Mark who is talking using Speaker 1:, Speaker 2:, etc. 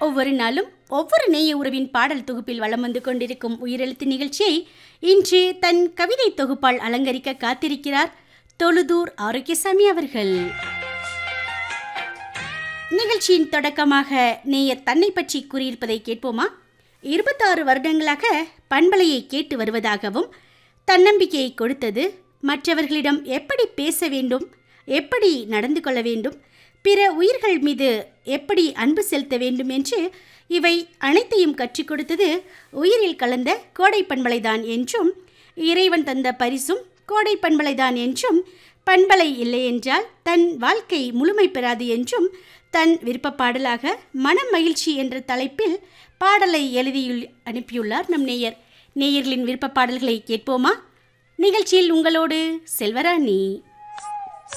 Speaker 1: ஒவ்வொரு நாளும் ஒவ்வொரு நேய உறவின் பாடல் தொகுப்பில் வலம் வந்து கொண்டிருக்கும் உயிரெழுத்து நிகழ்ச்சியை இன்று தன் கவிதை தொகுப்பால் அலங்கரிக்க காத்திருக்கிறார் தொழுதூர் ஆரோக்கியசாமி அவர்கள் நிகழ்ச்சியின் தொடக்கமாக நேயர் தன்னை பற்றி கூறியிருப்பதை கேட்போமா இருபத்தாறு வருடங்களாக பண்பலையை கேட்டு வருவதாகவும் தன்னம்பிக்கையை கொடுத்தது மற்றவர்களிடம் எப்படி பேச வேண்டும் எப்படி நடந்து கொள்ள வேண்டும் பிற உயிர்கள் மீது எப்படி அன்பு செலுத்த வேண்டும் என்று இவை அனைத்தையும் கற்றுக் கொடுத்தது உயிரில் கலந்த கோடை பண்பலைதான் என்றும் இறைவன் தந்த பரிசும் கோடை பண்பலைதான் என்றும் பண்பலை இல்லை என்றால் தன் வாழ்க்கை முழுமை பெறாது என்றும் தன் விருப்ப பாடலாக மனம் மகிழ்ச்சி என்ற தலைப்பில் பாடலை எழுதியுள் அனுப்பியுள்ளார் நம் நேயர் நேயர்களின் விருப்ப பாடல்களை கேட்போமா நிகழ்ச்சியில் உங்களோடு செல்வராணி